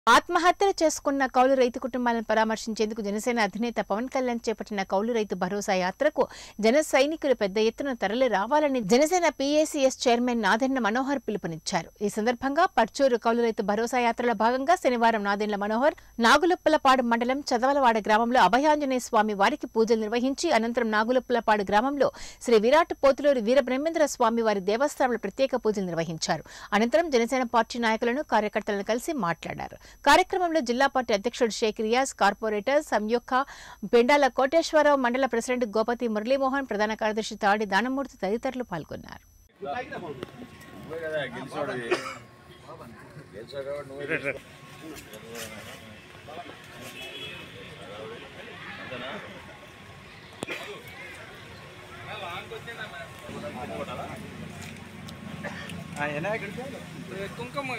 ఆత్మహత్యలు చేసుకున్న కౌలు రైతు కుటుంబాలను పరామర్శించేందుకు జనసేన అధినేత పవన్ కళ్యాణ్ చేపట్టిన కౌలు రైతు భరోసా యాత్రకు జన సైనికులు పెద్ద ఎత్తున తరలి రావాలని జనసేన పీఏసీఎస్ చైర్మన్ నాదెండ్ల మనోహర్ పిలుపునిచ్చారు ఈ సందర్భంగా పర్చూరు కౌలు రైతు భరోసా యాత్రలో భాగంగా శనివారం నాదెండ్ల మనోహర్ నాగులుప్పలపాడు మండలం చదవలవాడ గ్రామంలో అభయాంజనేయ స్వామి వారికి పూజలు నిర్వహించి అనంతరం నాగులుప్పలపాడు గ్రామంలో శ్రీ విరాట్ పోతులూరి వీరబ్రహ్మేంద్ర స్వామి వారి దేవస్థానంలో ప్రత్యేక పూజలు నిర్వహించారు అనంతరం జనసేన పార్టీ నాయకులను కార్యకర్తలను కలిసి మాట్లాడారు కార్యక్రమంలో జిల్లా పార్టీ అధ్యక్షుడు షేక్ రియాజ్ కార్పొరేటర్ సంయుక్త పెండాల కోటేశ్వరరావు మండల ప్రెసిడెంట్ గోపతి మురళీమోహన్ ప్రధాన కార్యదర్శి తాడి దానమూర్తి తదితరులు పాల్గొన్నారు నువ్వే కదా గెలిచాడు గెలిచాడు కాబట్టి నువ్వే అంతేనా కుంకుమ